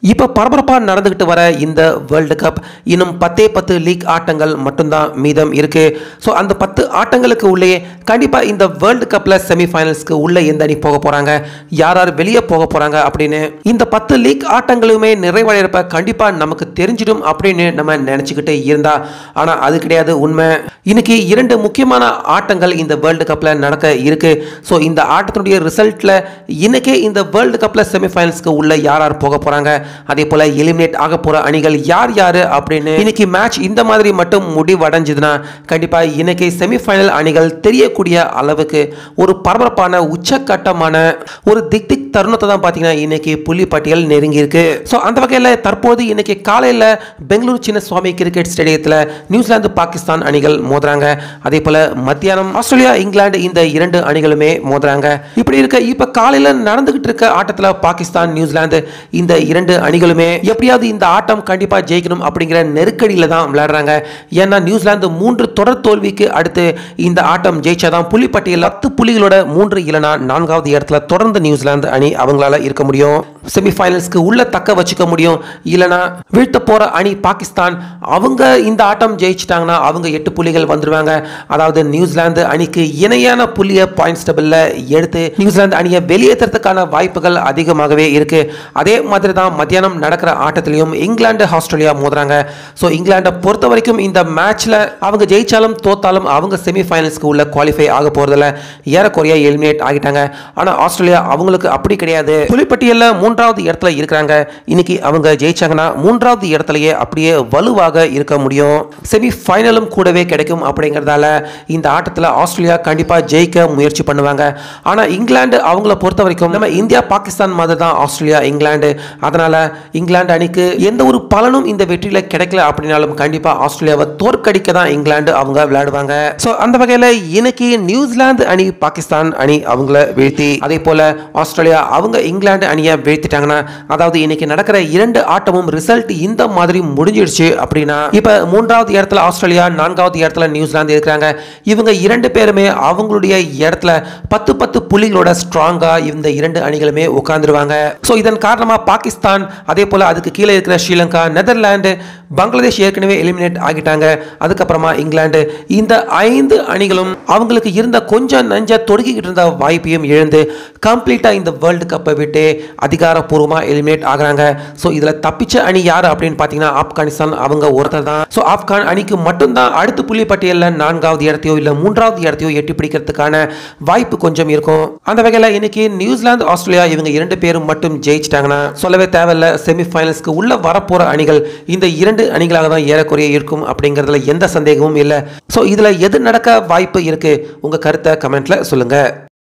இப்போ பரபரப்பாக நடந்துக்கிட்டு வர இந்த வேர்ல்டு கப் இன்னும் பத்தே பத்து லீக் ஆட்டங்கள் மட்டும்தான் மீதம் இருக்கு ஸோ அந்த பத்து ஆட்டங்களுக்கு உள்ளே கண்டிப்பாக இந்த வேர்ல்டு கப்பில் செமிஃபைனல்ஸ்க்கு உள்ள எந்த அணி போக போகிறாங்க யார் யார் வெளியே போக போகிறாங்க அப்படின்னு இந்த பத்து லீக் ஆட்டங்களுமே நிறைவடைகிறப்ப கண்டிப்பாக நமக்கு தெரிஞ்சிடும் அப்படின்னு நம்ம நினச்சிக்கிட்டே இருந்தா ஆனால் அது கிடையாது உண்மை இன்னைக்கு இரண்டு முக்கியமான ஆட்டங்கள் இந்த வேர்ல்டு கப்பில் நடக்க இருக்கு ஸோ இந்த ஆட்டத்தினுடைய ரிசல்ட்டில் இன்னைக்கே இந்த வேர்ல்டு கப்பில் செமிஃபைனல்ஸ்க்கு உள்ள யார் யார் போக போகிறாங்க அதே போல் எலிமினேட் ஆக போகிற அணிகள் யார் யார் அப்படின்னு இன்னைக்கு மேட்ச் இந்த மாதிரி மட்டும் முடிவடைஞ்சதுன்னா கண்டிப்பாக இன்னைக்கு செமிஃபைனல் அணிகள் தெரியக்கூடிய அளவுக்கு ஒரு பரபரப்பான உச்சக்கட்டமான ஒரு திக் திக் தருணத்தை தான் பார்த்தீங்கன்னா இன்னைக்கு புள்ளி பட்டியல் நெருங்கி இருக்கு ஸோ அந்த வகையில் தற்போது இன்னைக்கு காலையில் பெங்களூரு சின்ன சுவாமி கிரிக்கெட் ஸ்டேடியத்தில் நியூசிலாந்து பாகிஸ்தான் அணிகள் மோதுறாங்க அதே போல் மத்தியானம் ஆஸ்திரேலியா இங்கிலாந்து இந்த இரண்டு அணிகளுமே மோதுறாங்க இப்படி இருக்க இப்போ காலையில் நடந்துகிட்டு இருக்க ஆட்டத்தில் பாகிஸ்தான் நியூசிலாந்து இந்த இரண்டு அணிகளுமே எப்படியாவது இந்த ஆட்டம் கண்டிப்பாக ஜெயிக்கணும் அப்படிங்கிற நெருக்கடியில் தான் விளையாடுறாங்க ஏன்னா நியூசிலாந்து மூன்று தொடர் தோல்விக்கு அடுத்து இந்த ஆட்டம் ஜெயிச்சாதான் புள்ளிப்பட்டியல் பத்து புள்ளிகளோட மூன்று இல்லைனா நான்காவது இடத்துல தொடர்ந்து நியூசிலாந்து அணி அவங்களால இருக்க முடியும் செமிஃபைனல்ஸ்க்கு உள்ள தக்க வச்சுக்க முடியும் இல்லைனா வீழ்த்த போற அணி பாகிஸ்தான் அவங்க இந்த ஆட்டம் ஜெயிச்சிட்டாங்கன்னா அவங்க எட்டு புள்ளிகள் வந்துருவாங்க அதாவது நியூசிலாந்து அணிக்கு இணையான புள்ளிய பாயிண்ட்ஸ் டேபிளில் எடுத்து நியூசிலாந்து அணியை வெளியேற்றுறதுக்கான வாய்ப்புகள் அதிகமாகவே இருக்கு அதே மாதிரி தான் மத்தியானம் நடக்கிற ஆட்டத்திலையும் இங்கிலாந்து ஆஸ்திரேலியா மோதுறாங்க ஸோ இங்கிலாண்டை பொறுத்த வரைக்கும் இந்த மேட்ச்ல அவங்க ஜெயிச்சாலும் தோத்தாலும் அவங்க செமிஃபைனல்ஸ்க்கு உள்ள குவாலிஃபை ஆக போறதில்ல ஏறக்குறைய எலிமினேட் ஆகிட்டாங்க ஆனால் ஆஸ்திரேலியா அவங்களுக்கு அப்படி கிடையாது புலிப்பட்டியலில் மூன்றாவது இடத்துல இருக்கிறாங்க இன்னைக்கு அவங்க ஜெயிச்சாங்கன்னா மூன்றாவது இடத்துலயே அப்படியே வலுவாக இருக்க முடியும் செமி ஃபைனலும் கூடவே கிடைக்கும் அப்படிங்கிறதால இந்த ஆட்டத்தில் ஆஸ்திரேலியா கண்டிப்பாக ஜெயிக்க முயற்சி பண்ணுவாங்க ஆனால் இங்கிலாந்து அவங்கள பொறுத்த வரைக்கும் நம்ம இந்தியா பாகிஸ்தான் மாதிரி தான் ஆஸ்திரேலியா இங்கிலாந்து அதனால இங்கிலாந்து அணிக்கு எந்த ஒரு பலனும் இந்த வெற்றியில கிடைக்கல அப்படின்னாலும் கண்டிப்பா ஆஸ்திரேலியாவை தோற்கடிக்க தான் இங்கிலாந்து அவங்க விளையாடுவாங்க ஸோ அந்த வகையில் இன்னைக்கு நியூசிலாந்து அணி பாகிஸ்தான் அணி அவங்கள வீழ்த்தி அதே போல ஆஸ்திரேலியா அவங்க இங்கிலாந்து அணியை வீழ்த்திட்டாங்கன்னா அதாவது இன்னைக்கு நடக்கிற இரண்டு ஆட்டமும் ரிசல்ட் இந்த மாதிரி முடிஞ்சிடுச்சு அப்படின்னா இப்போ மூன்றாவது இடத்துல ஆஸ்திரேலியா நான்காவது இடத்துல நியூசிலாந்து இருக்கிறாங்க இவங்க இரண்டு பேருமே அவங்களுடைய இடத்துல பத்து பத்து புள்ளிகளோட ஸ்ட்ராங்கா இந்த இரண்டு அணிகளுமே உட்கார்ந்துருவாங்க ஸோ இதன் காரணமாக பாகிஸ்தான் அதே போல் அதுக்கு கீழே இருக்கிற ஸ்ரீலங்கா நெதர்லாந்து பங்களாதேஷ் ஏற்கனவே எலிமினேட் ஆகிட்டாங்க அதுக்கப்புறமா இங்கிலாந்து இந்த ஐந்து அணிகளும் அவங்களுக்கு இருந்த கொஞ்சம் நஞ்ச தொடுக்கிக்கிட்டு இருந்த வாய்ப்பையும் இழந்து கம்ப்ளீட்டாக இந்த வேர்ல்டு கப்பை விட்டு அதிகாரப்பூர்வமாக எலிமினேட் ஆகுறாங்க ஸோ இதில் தப்பிச்ச அணி யார் அப்படின்னு பார்த்தீங்கன்னா ஆப்கானிஸ்தான் அவங்க ஒருத்தர் தான் ஸோ ஆப்கான் அணிக்கு மட்டும்தான் அடுத்த புள்ளி பட்டியலில் நான்காவது இடத்தையோ இல்லை மூன்றாவது இடத்தையோ எட்டி பிடிக்கிறதுக்கான வாய்ப்பு கொஞ்சம் இருக்கும் அந்த வகையில் இன்னைக்கு நியூசிலாந்து ஆஸ்திரேலியா இவங்க இரண்டு பேரும் மட்டும் ஜெயிச்சிட்டாங்கன்னா சொல்லவே தேவையில்ல செமிஃபைனல்ஸ்க்கு உள்ள வரப்போற அணிகள் இந்த இரண்டு அணிகளாக தான் ஏறக்குறைய இருக்கும் அப்படிங்கிறதுல எந்த சந்தேகமும் இல்லை ஸோ இதில் எது நடக்க வாய்ப்பு இருக்கு உங்க கருத்தை கமெண்ட்ல சொல்லுங்க